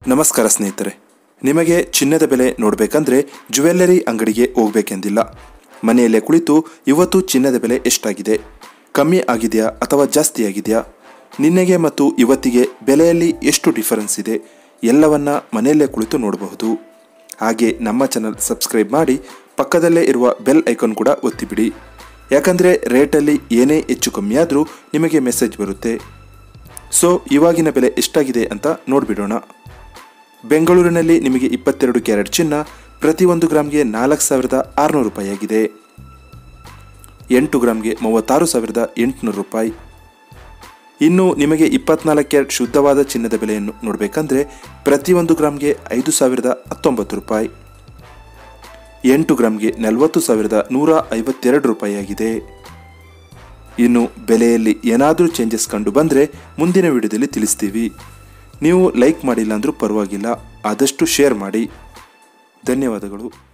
ನಮಸ್ಕಾರ ಸ್ನೇಹಿತರೆ ನಿಮಗೆ ಚಿನ್ನದ ಬೆಲೆ ನೋಡಬೇಕಂದ್ರೆ ಜ್ಯುವೆಲ್ಲರಿ ಅಂಗಡಿಗೆ ಹೋಗಬೇಕೆಂದಿಲ್ಲ ಮನೆಯಲ್ಲೇ ಕುಳಿತು ಇವತ್ತು ಚಿನ್ನದ ಬೆಲೆ ಎಷ್ಟಾಗಿದೆ ಕಮ್ಮಿ ಆಗಿದೆಯಾ ಅಥವಾ ಜಾಸ್ತಿ ಆಗಿದೆಯಾ ನಿನ್ನೆಗೆ ಮತ್ತು ಇವತ್ತಿಗೆ ಬೆಲೆಯಲ್ಲಿ ಎಷ್ಟು ಡಿಫರೆನ್ಸ್ ಇದೆ ಎಲ್ಲವನ್ನ ಮನೆಯಲ್ಲೇ ಕುಳಿತು ನೋಡಬಹುದು ಹಾಗೆ ನಮ್ಮ ಚಾನಲ್ ಸಬ್ಸ್ಕ್ರೈಬ್ ಮಾಡಿ ಪಕ್ಕದಲ್ಲೇ ಇರುವ ಬೆಲ್ ಐಕಾನ್ ಕೂಡ ಒತ್ತಿಬಿಡಿ ಯಾಕಂದರೆ ರೇಟಲ್ಲಿ ಏನೇ ಹೆಚ್ಚು ಕಮ್ಮಿ ಆದರೂ ನಿಮಗೆ ಮೆಸೇಜ್ ಬರುತ್ತೆ ಸೊ ಇವಾಗಿನ ಬೆಲೆ ಎಷ್ಟಾಗಿದೆ ಅಂತ ನೋಡಿಬಿಡೋಣ ಬೆಂಗಳೂರಿನಲ್ಲಿ ನಿಮಗೆ ಇಪ್ಪತ್ತೆರಡು ಕ್ಯಾರೆಟ್ ಚಿನ್ನ ಪ್ರತಿ ಒಂದು ಗ್ರಾಮ್ಗೆ ನಾಲ್ಕು ಸಾವಿರದ ಆರುನೂರು ರೂಪಾಯಿ ಆಗಿದೆ ಎಂಟು ಗ್ರಾಮ್ಗೆ ಮೂವತ್ತಾರು ಸಾವಿರದ ಎಂಟುನೂರು ರೂಪಾಯಿ ಇನ್ನು ನಿಮಗೆ ಇಪ್ಪತ್ನಾಲ್ಕು ಕ್ಯಾರೆಟ್ ಶುದ್ಧವಾದ ಚಿನ್ನದ ಬೆಲೆಯನ್ನು ನೋಡಬೇಕಂದ್ರೆ ಪ್ರತಿಯೊಂದು ಗ್ರಾಮ್ಗೆ ಐದು ಸಾವಿರದ ಹತ್ತೊಂಬತ್ತು ರೂಪಾಯಿ ಎಂಟು ಗ್ರಾಮ್ಗೆ ನಲವತ್ತು ಸಾವಿರದ ನೂರ ಐವತ್ತೆರಡು ರೂಪಾಯಿ ಆಗಿದೆ ಇನ್ನು ಬೆಲೆಯಲ್ಲಿ ಏನಾದರೂ ಚೇಂಜಸ್ ಕಂಡು ಬಂದರೆ ಮುಂದಿನ ವಿಡಿಯೋದಲ್ಲಿ ತಿಳಿಸ್ತೀವಿ ನೀವು ಲೈಕ್ ಮಾಡಿಲ್ಲ ಅಂದರೂ ಪರವಾಗಿಲ್ಲ ಆದಷ್ಟು ಶೇರ್ ಮಾಡಿ ಧನ್ಯವಾದಗಳು